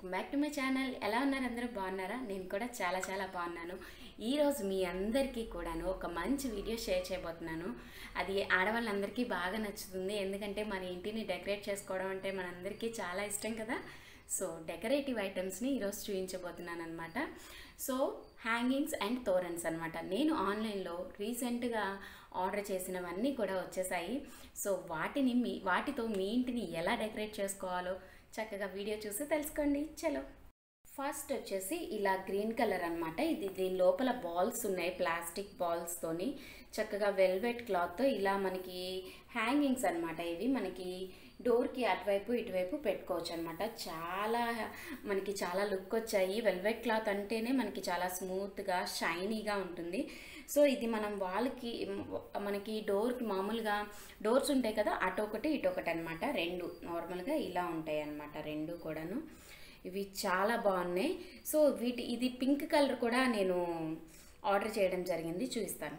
welcome back to my channel ఎలా ఉన్నారు అందరూ బాగున్నారా నేను కూడా చాలా చాలా బాగున్నాను ఈరోజు మీ అందరికీ కూడాను ఒక మంచి వీడియో షేర్ చేయబోతున్నాను అది ఆడవాళ్ళందరికీ బాగా నచ్చుతుంది ఎందుకంటే మన ఇంటిని డెకరేట్ చేసుకోవడం అంటే మనందరికీ చాలా ఇష్టం కదా సో డెకరేటివ్ ఐటమ్స్ని ఈరోజు చూపించబోతున్నాను అనమాట సో హ్యాంగింగ్స్ అండ్ తోరన్స్ అనమాట నేను ఆన్లైన్లో రీసెంట్గా ఆర్డర్ చేసినవన్నీ కూడా వచ్చేసాయి సో వాటిని మీ వాటితో మీ ఇంటిని ఎలా డెకరేట్ చేసుకోవాలో చక్కగా వీడియో చూసి తెలుసుకోండి చలో ఫస్ట్ వచ్చేసి ఇలా గ్రీన్ కలర్ అనమాట ఇది దీని లోపల బాల్స్ ఉన్నాయి ప్లాస్టిక్ బాల్స్తోని చక్కగా వెల్వెట్ క్లాత్తో ఇలా మనకి హ్యాంగింగ్స్ అనమాట ఇవి మనకి డోర్కి అటువైపు ఇటువైపు పెట్టుకోవచ్చు అనమాట చాలా మనకి చాలా లుక్ వచ్చాయి వెల్వెట్ క్లాత్ అంటేనే మనకి చాలా స్మూత్గా షైనీగా ఉంటుంది సో ఇది మనం వాళ్ళకి మనకి డోర్కి మామూలుగా డోర్స్ ఉంటాయి కదా అటు ఒకటి ఇటు ఒకటి అనమాట రెండు నార్మల్గా ఇలా ఉంటాయి అనమాట రెండు కూడాను ఇవి చాలా బాగున్నాయి సో వీటి ఇది పింక్ కలర్ కూడా నేను ఆర్డర్ చేయడం జరిగింది చూపిస్తాను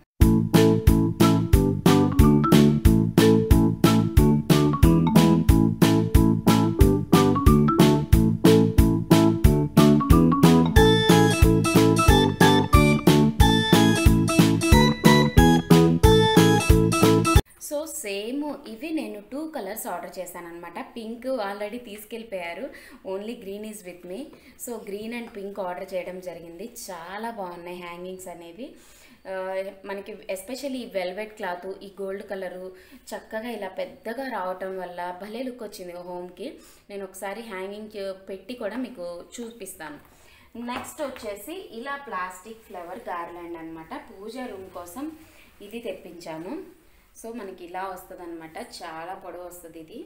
సో సేమ్ ఇవి నేను టూ కలర్స్ ఆర్డర్ చేశాను అనమాట పింక్ ఆల్రెడీ తీసుకెళ్ళిపోయారు only green is with me so green and pink order చేయడం జరిగింది చాలా బాగున్నాయి హ్యాంగింగ్స్ అనేవి మనకి ఎస్పెషల్లీ ఈ వెల్వెట్ క్లాత్ ఈ గోల్డ్ కలరు చక్కగా ఇలా పెద్దగా రావటం వల్ల భలే లుక్ వచ్చింది హోమ్కి నేను ఒకసారి హ్యాంగింగ్ పెట్టి కూడా మీకు చూపిస్తాను నెక్స్ట్ వచ్చేసి ఇలా ప్లాస్టిక్ ఫ్లవర్ గార్లాండ్ అనమాట పూజ రూమ్ కోసం ఇది తెప్పించాము సో మనకి ఇలా వస్తుంది అనమాట చాలా పొడవు వస్తుంది ఇది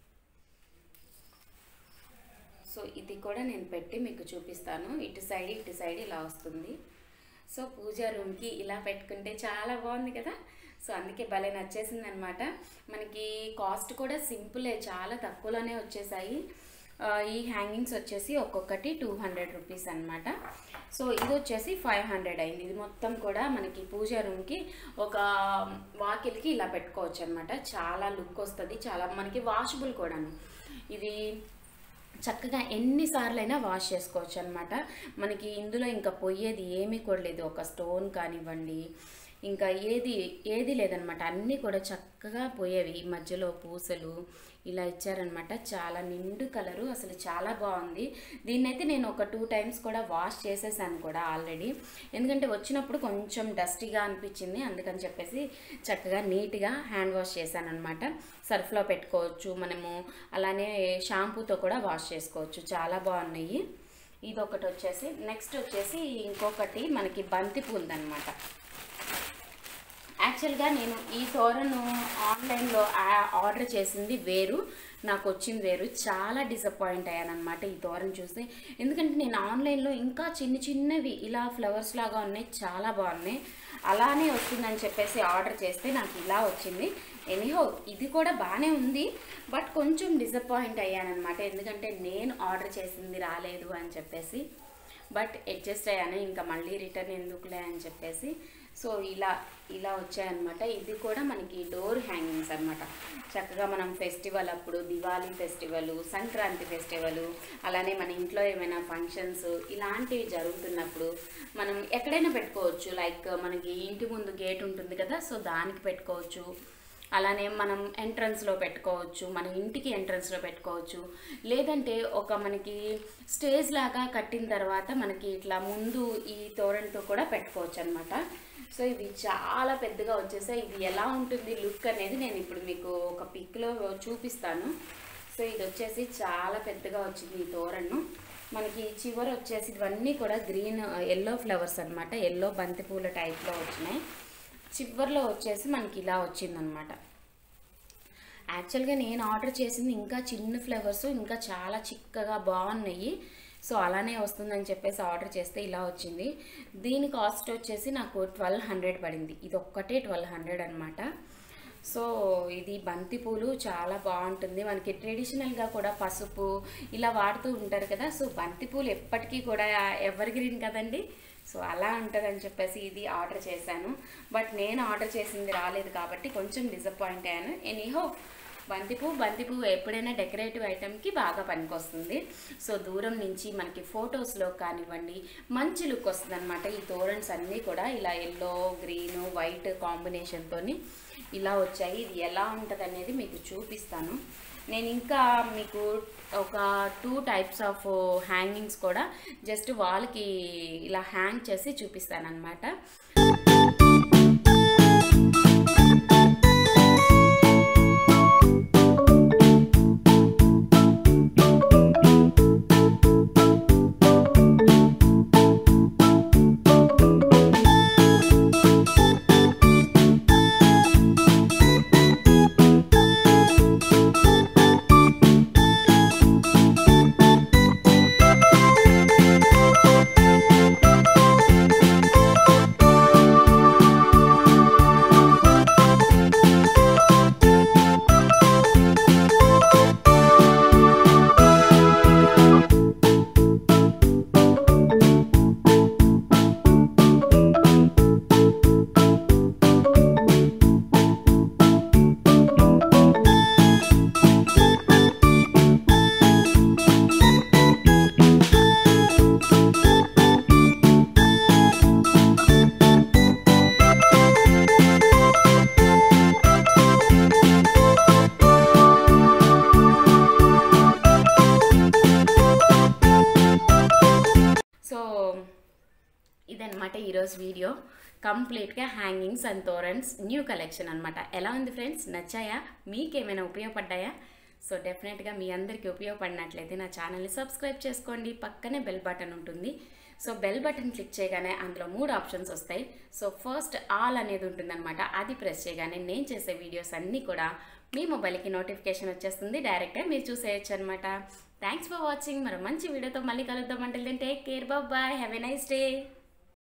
సో ఇది కూడా నేను పెట్టి మీకు చూపిస్తాను ఇటు సైడ్ ఇటు సైడ్ ఇలా వస్తుంది సో పూజా రూమ్కి ఇలా పెట్టుకుంటే చాలా బాగుంది కదా సో అందుకే భలే నచ్చేసింది అనమాట మనకి కాస్ట్ కూడా సింపులే చాలా తక్కువలోనే వచ్చేసాయి ఈ హ్యాంగింగ్స్ వచ్చేసి ఒక్కొక్కటి టూ హండ్రెడ్ రూపీస్ అనమాట సో ఇది వచ్చేసి ఫైవ్ హండ్రెడ్ అయింది ఇది మొత్తం కూడా మనకి పూజ రూమ్కి ఒక వాకిల్కి ఇలా పెట్టుకోవచ్చు అనమాట చాలా లుక్ వస్తుంది చాలా మనకి వాషబుల్ కూడాను ఇది చక్కగా ఎన్నిసార్లైనా వాష్ చేసుకోవచ్చు అనమాట మనకి ఇందులో ఇంకా పోయేది ఏమీ కూడా లేదు ఒక స్టోన్ కానివ్వండి ఇంకా ఏది ఏది లేదనమాట అన్నీ కూడా చక్కగా పోయేవి ఈ మధ్యలో పూసలు ఇలా ఇచ్చారనమాట చాలా నిండు కలరు అసలు చాలా బాగుంది దీన్నైతే నేను ఒక టూ టైమ్స్ కూడా వాష్ చేసేసాను కూడా ఆల్రెడీ ఎందుకంటే వచ్చినప్పుడు కొంచెం డస్టీగా అనిపించింది అందుకని చెప్పేసి చక్కగా నీట్గా హ్యాండ్ వాష్ చేశాను అనమాట సర్ఫ్లో పెట్టుకోవచ్చు మనము అలానే షాంపూతో కూడా వాష్ చేసుకోవచ్చు చాలా బాగున్నాయి ఇది ఒకటి వచ్చేసి నెక్స్ట్ వచ్చేసి ఇంకొకటి మనకి బంతి పూలదనమాట యాక్చువల్గా నేను ఈ తోరను ఆన్లైన్లో ఆర్డర్ చేసింది వేరు నాకు వచ్చింది వేరు చాలా డిసప్పాయింట్ అయ్యాను అనమాట ఈ తోరను చూసి ఎందుకంటే నేను ఆన్లైన్లో ఇంకా చిన్న చిన్నవి ఇలా ఫ్లవర్స్ లాగా ఉన్నాయి చాలా బాగున్నాయి అలానే వచ్చిందని చెప్పేసి ఆర్డర్ చేస్తే నాకు ఇలా వచ్చింది ఎనీహో ఇది కూడా బాగానే ఉంది బట్ కొంచెం డిసప్పాయింట్ అయ్యాను అనమాట ఎందుకంటే నేను ఆర్డర్ చేసింది రాలేదు అని చెప్పేసి బట్ అడ్జస్ట్ అయ్యాను ఇంకా మళ్ళీ రిటర్న్ ఎందుకులే అని చెప్పేసి సో ఇలా ఇలా వచ్చాయన్నమాట ఇది కూడా మనకి డోర్ హ్యాంగింగ్స్ అనమాట చక్కగా మనం ఫెస్టివల్ అప్పుడు దివాళీ ఫెస్టివల్ సంక్రాంతి ఫెస్టివల్ అలానే మన ఇంట్లో ఏమైనా ఫంక్షన్స్ ఇలాంటివి జరుగుతున్నప్పుడు మనం ఎక్కడైనా పెట్టుకోవచ్చు లైక్ మనకి ఇంటి ముందు గేట్ ఉంటుంది కదా సో దానికి పెట్టుకోవచ్చు అలానే మనం ఎంట్రన్స్లో పెట్టుకోవచ్చు మన ఇంటికి ఎంట్రన్స్లో పెట్టుకోవచ్చు లేదంటే ఒక మనకి స్టేజ్ లాగా కట్టిన తర్వాత మనకి ఇట్లా ముందు ఈ తోరణతో కూడా పెట్టుకోవచ్చు అనమాట సో ఇవి చాలా పెద్దగా వచ్చేసాయి ఇది ఎలా ఉంటుంది లుక్ అనేది నేను ఇప్పుడు మీకు ఒక పిక్లో చూపిస్తాను సో ఇది వచ్చేసి చాలా పెద్దగా వచ్చింది ఈ తోరణం మనకి చివర వచ్చేసి ఇవన్నీ కూడా గ్రీన్ ఎల్లో ఫ్లవర్స్ అనమాట ఎల్లో బంతిపూల టైప్లో వచ్చినాయి చివర్లో వచ్చేసి మనకి ఇలా వచ్చిందనమాట యాక్చువల్గా నేను ఆర్డర్ చేసింది ఇంకా చిన్న ఫ్లేవర్స్ ఇంకా చాలా చిక్కగా బాగున్నాయి సో అలానే వస్తుందని చెప్పేసి ఆర్డర్ చేస్తే ఇలా వచ్చింది దీని కాస్ట్ వచ్చేసి నాకు ట్వెల్వ్ హండ్రెడ్ పడింది ఇది ఒక్కటే ట్వెల్వ్ హండ్రెడ్ అనమాట సో ఇది బంతిపూలు చాలా బాగుంటుంది మనకి ట్రెడిషనల్గా కూడా పసుపు ఇలా వాడుతూ ఉంటారు కదా సో బంతిపూలు ఎప్పటికీ కూడా ఎవర్ గ్రీన్ కదండి సో అలా ఉంటుందని చెప్పేసి ఇది ఆర్డర్ చేశాను బట్ నేను ఆర్డర్ చేసింది రాలేదు కాబట్టి కొంచెం డిసప్పాయింట్ అయ్యాను ఎనీహో బంతిపువ్వు బంతిపువ్వు ఎప్పుడైనా డెకరేటివ్ ఐటెంకి బాగా పనికొస్తుంది సో దూరం నుంచి మనకి ఫొటోస్లో కానివ్వండి మంచి లుక్ వస్తుంది అనమాట ఈ తోరణ్స్ అన్నీ కూడా ఇలా ఎల్లో గ్రీన్ వైట్ కాంబినేషన్తో ఇలా వచ్చాయి ఇది ఎలా ఉంటుంది అనేది మీకు చూపిస్తాను నేను ఇంకా మీకు ఒక టూ టైప్స్ ఆఫ్ హ్యాంగింగ్స్ కూడా జస్ట్ వాల్కి ఇలా హ్యాంగ్ చేసి చూపిస్తాను అనమాట సో ఇదన్నమాట ఈరోజు వీడియో కంప్లీట్గా hangings and torans new collection అనమాట ఎలా ఉంది ఫ్రెండ్స్ నచ్చాయా మీకేమైనా ఉపయోగపడ్డాయా సో డెఫినెట్గా మీ అందరికీ ఉపయోగపడినట్లయితే నా ఛానల్ని సబ్స్క్రైబ్ చేసుకోండి పక్కనే బెల్ బటన్ ఉంటుంది సో బెల్ బటన్ క్లిక్ చేయగానే అందులో మూడు ఆప్షన్స్ వస్తాయి సో ఫస్ట్ ఆల్ అనేది ఉంటుందన్నమాట అది ప్రెస్ చేయగానే నేను చేసే వీడియోస్ అన్నీ కూడా మీ మొబైల్కి నోటిఫికేషన్ వచ్చేస్తుంది డైరెక్ట్గా మీరు చూసేయచ్చు అనమాట థ్యాంక్స్ ఫర్ వాచింగ్ మరో మంచి వీడియోతో మళ్ళీ కలుద్దాం అంటే take care bye have a nice day